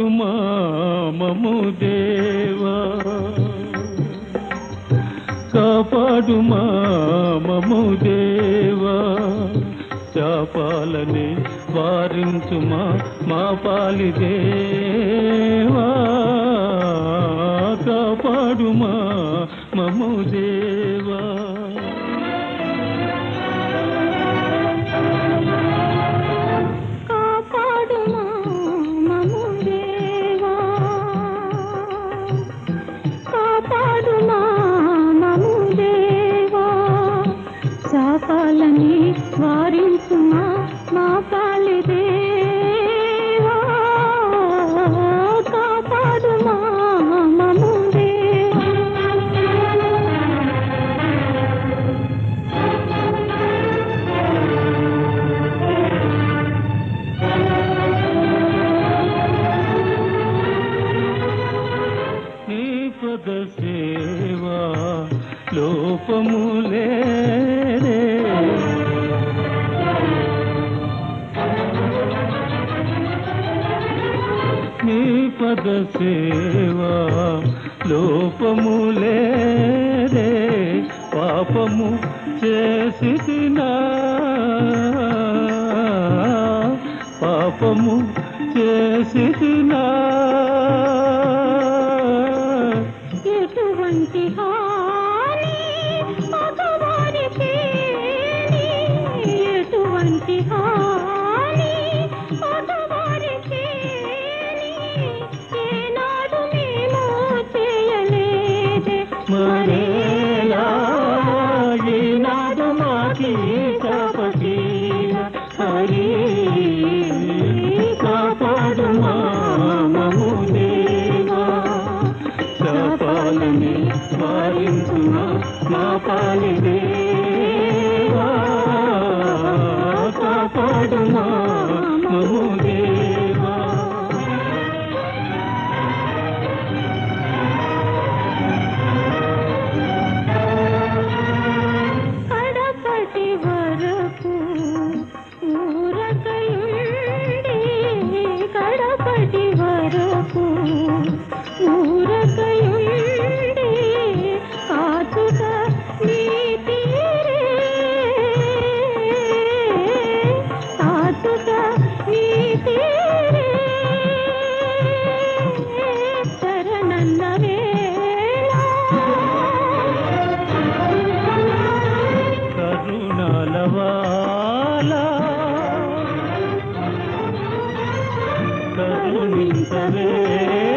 మామము దేవా కాపాడు మామము దేవా చాపాలని వారించుమా మా పాలి దేవా కాపాడు మము దేవా కాపాడుమా మము దేవా కాపాడుమా మము దేవా శాపాలని వారించుమా మా పాలి దేవా కాపాడుమా మము దేవా నీ పద సేవా లోపములే నీ పద సేవా లోపములే పాపము చేసి పాపము చేసి ఎటువంటి హాని మగవారికి ఎటువంటి హాని మగవారికి ఏనాడు మేము చేయలేదే మరేలా ఈనాడు మాకి తపతీన హరి కాపాడు మామము దేవా శాపాలని వారించుమా మా పాలి దేవా కాపాడు మామము దేవా కడపటి వరకు ఊరకయుండి కడపటి వరకు ఊరకయుండి కాచుక నీతిరే కాచుక నీతిరే శరణన్న వేళ కరుణాలవాలా కరుణించవే